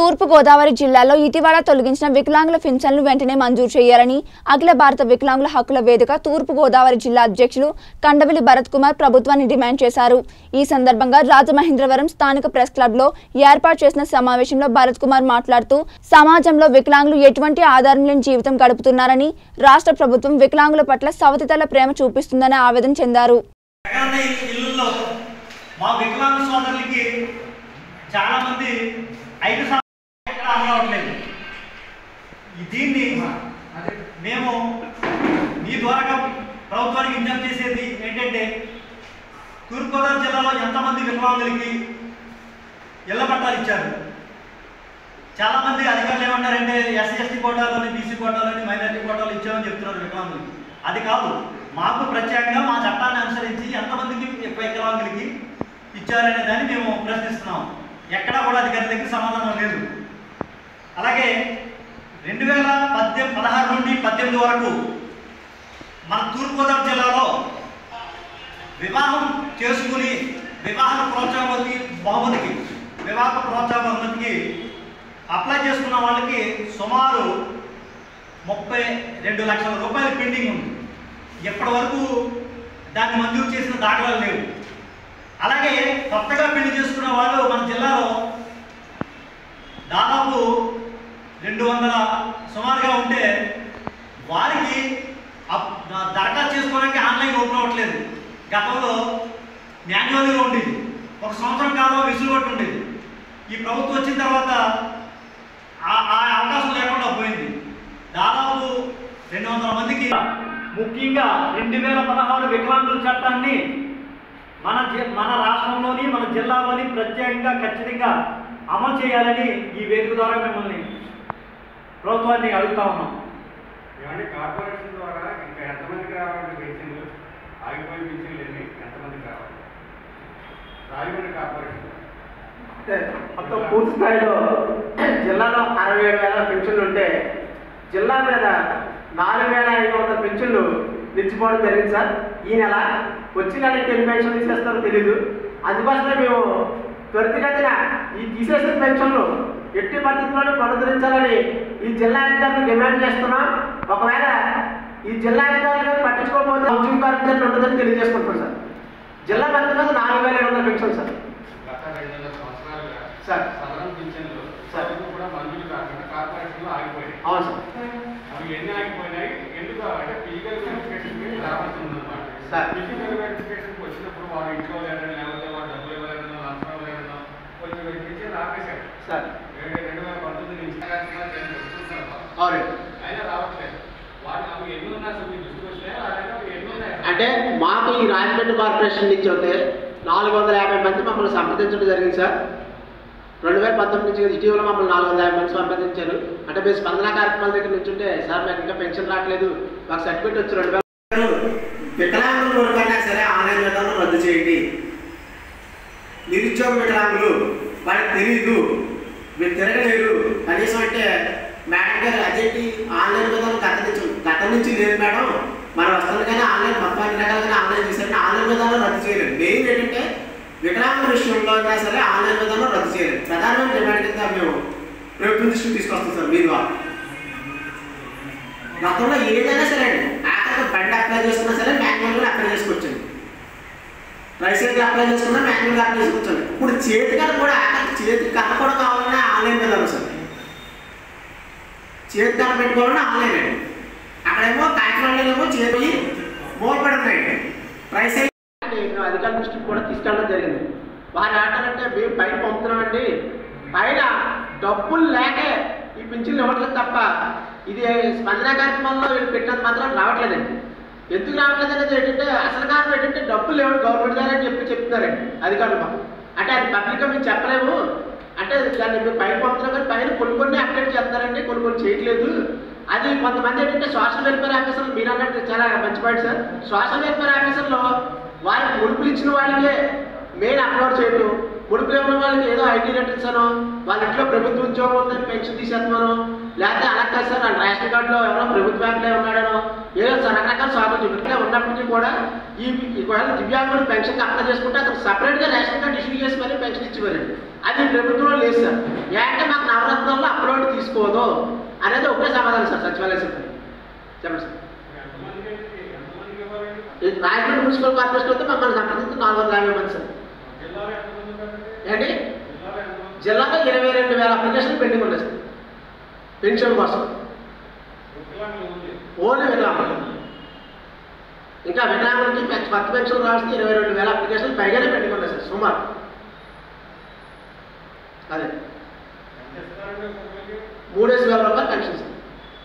తూర్పు గోదావరి జిల్లాలో ఇటీవల తొలగించిన వికలాంగుల పింఛన్లు వెంటనే మంజూరు చేయాలని అఖిల భారత వికలాంగుల హక్కుల వేదిక తూర్పు గోదావరి జిల్లా అధ్యక్షులు కండవిలి భరత్ కుమార్ ప్రభుత్వాన్ని డిమాండ్ చేశారు ఈ సందర్భంగా రాజమహేంద్రవరం స్థానిక ప్రెస్ క్లబ్ లో ఏర్పాటు చేసిన సమావేశంలో భరత్ కుమార్ మాట్లాడుతూ సమాజంలో వికలాంగులు ఎటువంటి ఆధారం లేని జీవితం గడుపుతున్నారని రాష్ట్ర ప్రభుత్వం వికలాంగుల పట్ల సవతితల ప్రేమ చూపిస్తుందని ఆవేదన చెందారు జగనన్న ఇల్లు- ఇల్లుల్లో మా వికలాంగ సోదరులకి చాలా మంది ఐదు సంవత్సరాలు ఎక్కడ అమలవట్లేదు ఈ దీన్ని మేము మీ ద్వారా ప్రభుత్వానికి విజ్ఞప్తి చేసేది ఏంటంటే తూర్పుగోదావరి జిల్లాలో ఎంతమంది వికలాంగులకి ఇళ్ల పట్టాలు ఇచ్చారు చాలా మంది అధికారులు ఏమంటారంటే ఎస్సీ ఎస్టీ కోటాలోని బీసీ కోటాలోని మైనారిటీ కోటాలు ఇచ్చామని చెప్తున్నారు వికలాంగులకి అది కాదు మాకు ప్రత్యేకంగా మా చట్టాన్ని అనుసరించి ఎంతమందికి వికలాంగులకి ఇచ్చారనే దాన్ని మేము ప్రశ్నిస్తున్నాం ఎక్కడా కూడా అధికారుల దగ్గర సమాధానం లేదు అలాగే రెండు వేల పద్దెనిమిది పదహారు నుండి పద్దెనిమిది వరకు మన తూర్పుగోదావరి జిల్లాలో వివాహం చేసుకుని వివాహ ప్రోత్సాహమతి బహుమతికి వివాహ ప్రోత్సాహ బహుమతికి అప్లై చేసుకున్న వాళ్ళకి సుమారు ముప్పై రెండు లక్షల రూపాయల పెండింగ్ ఉంది ఇప్పటి వరకు దాన్ని మంజూరు చేసిన దాఖలాలు లేవు అలాగే కొత్తగా పెళ్లి చేసుకున్న వాళ్ళు మన జిల్లాలో దాదాపు రెండు వందల సుమారుగా ఉంటే వారికి అప్- ద- దరఖాస్తు చేసుకోవడానికి ఆన్లైన్ ఓపెన్ అవ్వట్లేదు గతంలో మాన్యువల్గా ఉండేది ఒక సంవత్సరం కాలం విసులుబట్టి ఉండేది ఈ ప్రభుత్వం వచ్చిన తర్వాత ఆ- ఆ అవకాశం లేకుండా పోయింది దాదాపు రెండు వందల మందికి ముఖ్యంగా రెండు వేల పదహారు వికలాంగుల చట్టాన్ని మన జి- మన రాష్ట్రంలోని మన జిల్లాలోని ప్రత్యేకంగా ఖచ్చితంగా అమలు చేయాలని ఈ వేదిక ద్వారా మిమ్మల్ని ప్రభుత్వాన్ని అడుగుతా ఉన్నాం ఏమంటే కార్పొరేషన్ ద్వారా ఇంకా ఎంతమందికి రావాలంటే పెన్షన్లు ఆగిపోయిన పెన్షన్లు ఎన్ని ఎంతమందికి రావాలి రాజమండ్రి కార్పొరేషన్ అంటే మొత్తం పూర్తి స్థాయిలో జిల్లాలో అరవై ఏడు వేల పెన్షన్లు ఉంటే జిల్లా మీద నాలుగు వేల ఐదు వందల పెన్షన్లు నిలిచిపోవడం జరిగింది సార్ ఈ నెల వచ్చే నెలకి ఎన్ని పెన్షన్లు తీసేస్తారో తెలీదు అందుకోసమే మేము త్వరితగతిన ఈ తీసేసిన పెన్షన్లు ఎట్టి పద్ధతిలోనే పునరుద్ధరించాలని ఈ జిల్లా అధికారులు డిమాండ్ చేస్తున్నాం ఒకవేళ ఈ జిల్లా అధికారులు కానీ పట్టించుకోకపోతే హౌసింగ్ కార్పొరేషన్ ఉంటుందని తెలియజేసుకుంటున్నాం సార్ జిల్లా మొత్తం మీద నాలుగు వేల ఏడు వందల పెన్షన్ సార్ గత రెండు వందల సంవత్సరాలుగా సార్. సదరం పింఛన్లు సార్. సదరం కూడా మంజూరు కాకుండా కార్పొరేషన్లో ఆగిపోయాయి అవును సార్ అవి ఎన్ని ఆగిపోయినాయి ఎందుకు అంటే ఫిజికల్ వెరిఫికేషన్కి రావాల్సి ఉందన్నమాట సార్. ఫిజికల్ వెరిఫికేషన్కి వచ్చినప్పుడు వారు ఇంట్లో లేరని లేకపోతే వారు డబ్బులు ఇవ్వలేరనో లంచం ఇవ్వలేరనో కొంచెం వెరిఫికేషన్ ఆపేశారు సార్ రెండు రెండు వేల పంతొమ్మిది నుంచి చూస్తున్నారు అవునండి అయినా రావట్లేదు వాళ్ళు అవి ఎన్ని ఉన్నా అసలు మీ దృష్టికి వచ్చినాయా అలాగే అవి ఎన్ని ఉన్నాయి అంటే మాకు ఈ రాజమండ్రి కార్పొరేషన్ నుంచి అయితే నాలుగు వందల యాభై మంది మమ్మల్ని సంప్రదించడం జరిగింది సార్ రెండు వేల పంతొమ్మిది నుంచి ఇటీవల మమ్మల్ని నాలుగు వందల యాభై మంది సంప్రదించారు అంటే మీరు స్పందన కార్యక్రమాల దగ్గర నుంచి ఉంటే సార్ మాకు ఇంకా పెన్షన్ రావట్లేదు మాకు సర్టిఫికేట్ వచ్చి రెండు వేల వికలాంగుల వరకైనా సరే ఆన్లైన్ విధానం రద్దు చేయండి నిరుద్యోగ వికలాంగులు వాళ్ళకి తెలియదు మీరు తిరగలేరు కనీసం అంటే మేడం గారు అదేంటి ఆన్లైన్ విధానం గత నుంచి గత నుంచి లేదు మేడం మనం వస్తుంది కానీ ఆన్లైన్ మొత్తం అన్ని రకాలుగా ఆన్లైన్ చేశారు ఆన్లైన్ విధానం రద్దు చేయలేదు మెయిన్ ఏంటంటే వికలాంగుల విషయంలో అయినా సరే ఆన్లైన్ విధానం రద్దు చేయలేదు ప్రధానమైన డిమాండ్ కింద మేము ప్రభుత్వం దృష్టికి తీసుకొస్తాం సార్ మీ ద్వారా గతంలో ఏదైనా సరే అండి ఆఖరికి బండి అప్లై చేసుకున్నా సరే మాన్యువల్గా అప్లై చేసుకోవచ్చండి లైసెన్స్ అప్లై చేసుకున్నా మాన్యువల్గా అప్లై చేసుకోవచ్చండి ఇప్పుడు చేతి కథ కూడా ఆఖరికి చేతి కథ కూడా కావాలన్నా ఆన్లైన్ విధానం సార్ చేతి కథ పెట్టుకోవాలన్నా ఆన్లైన్ అండి అక్కడేమో కాకినాడలోనేమో చేతి మూలపడి ఉన్నాయండి ప్రైస్ మేము అధికారుల దృష్టికి కూడా తీసుకెళ్ళడం జరిగింది వారు ఏమంటారంటే మేము పైన పంపుతున్నామండి పైన డబ్బులు లేకే ఈ పింఛన్లు ఇవ్వట్లేదు తప్ప ఇది స్పందన కార్యక్రమంలో వీళ్ళు పెట్టినంత మాత్రం రావట్లేదండి ఎందుకు రావట్లేదు అనేది ఏంటంటే అసలు కారణం ఏంటంటే డబ్బులు లేవు గవర్నమెంట్ ద్వారా అని చెప్పి చెప్తున్నారండి అధికారులు మాకు అంటే అది పబ్లిక్గా మేము చెప్పలేము అంటే దాన్ని మేము పైన పంపుతున్నాం కానీ పైన కొన్ని కొన్ని అప్డేట్ చేస్తున్నారండి కొన్ని కొన్ని చేయట్లేదు అది కొంతమంది ఏంటంటే సోషల్ వెల్ఫేర్ ఆఫీసర్లు మీరు అన్నట్టు చాలా మంచి పాయింట్ సార్ సోషల్ వెల్ఫేర్ ఆఫీసర్లో వారికి ముడుపులు ఇచ్చిన వాళ్ళకే మెయిన్ అప్లోడ్ చేయడం ముడుపులు ఇవ్వడం వాళ్ళకి ఏదో ఐటీ రిటర్న్స్ అనో వాళ్ళ ఇంట్లో ప్రభుత్వ ఉద్యోగం ఉందని పెన్షన్ తీసేస్తున్నాను లేకపోతే అలా కాదు సార్ నా రేషన్ కార్డులో ఎవరో ప్రభుత్వ బ్యాంకులో ఉన్నాడనో ఏదో సార్ రకరకాల సాగులు చూపించలే ఉన్నప్పటికీ కూడా ఈ ఒకవేళ దివ్యాంగులు పెన్షన్ అప్లై చేసుకుంటే అతను సపరేట్గా రేషన్ కార్డు ఇష్యూ చేసి మరీ పెన్షన్ ఇచ్చేవారండి అది ప్రభుత్వంలో లేదు సార్ ఏంటంటే మాకు నవరత్న తీసుకోదు అనేది ఒకటే సమాధానం సార్ సచివాలయ సిబ్బంది చెప్పండి సార్ ఎంతమందికి అయితే ఎంతమందికి ఇవ్వాలండి ఈ రాయపూడి మున్సిపల్ కార్పొరేషన్ వస్తే మమ్మల్ని సంప్రదించి నాలుగు వందల యాభై మంది సార్ జిల్లాలో ఎంతమంది ఉన్నారండి ఏంటి జిల్లాలో ఎంతమంది జిల్లాలో ఇరవై రెండు వేల అప్లికేషన్లు పెండింగ్ ఉన్నాయి సార్ పెన్షన్ కోసం వికలాంగులు ఉంది ఓన్లీ వికలాంగులు ఇంకా వికలాంగులకి పె- కొత్త పెన్షన్ రావాల్సిన ఇరవై రెండు వేల అప్లికేషన్లు పైగానే పెండింగ్ ఉన్నాయి సార్ సుమారు అదే ఎంత ఇస్తారండి ఒక్కొక్కరికి మూడేసి వేల రూపాయలు పెన్షన్ సార్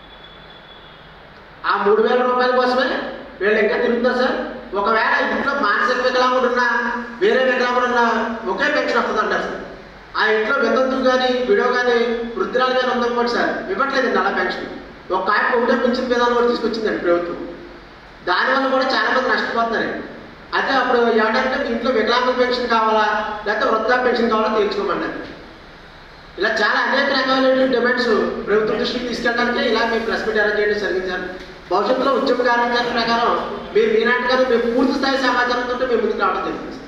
ఆ మూడు వేల రూపాయల కోసమే వీళ్ళు ఇంకా తిరుగుతారు సార్ ఒకవేళ ఇంట్లో మానసిక వికలాంగుడు ఉన్నా వేరే వికలాంగుడు ఉన్నా ఒకే పెన్షన్ వస్తుంది అంటారు సార్ ఆ ఇంట్లో వితంతులు కానీ విడో కానీ వృద్ధురాలు కానీ ఉందనుకోండి సార్ ఇవ్వట్లేదండి అలా పెన్షన్ ఒక ఆయన ఒకటే పెన్షన్ విధానం కూడా తీసుకొచ్చిందండి ప్రభుత్వం దానివల్ల కూడా చాలా మంది నష్టపోతున్నారండి అదే అప్పుడు ఏమంటారంటే మీ ఇంట్లో వికలాంగుల పెన్షన్ కావాలా లేకపోతే వృద్ధా పెన్షన్ కావాలా తీర్చుకోమన్నారు ఇలా చాలా అనేక రకాలైన డిమాండ్స్ ప్రభుత్వం దృష్టికి తీసుకెళ్ళడానికి ఇలా మేము ప్రెస్ మీట్ అరేంజ్ చేయడం జరిగింది సార్ భవిష్యత్తులో ఉద్యమ కార్యాచరణ ప్రకారం మీరు మీనాటి గారు మేము పూర్తి స్థాయి సమాచారంతో మేము ముందుకు రావడం జరిగింది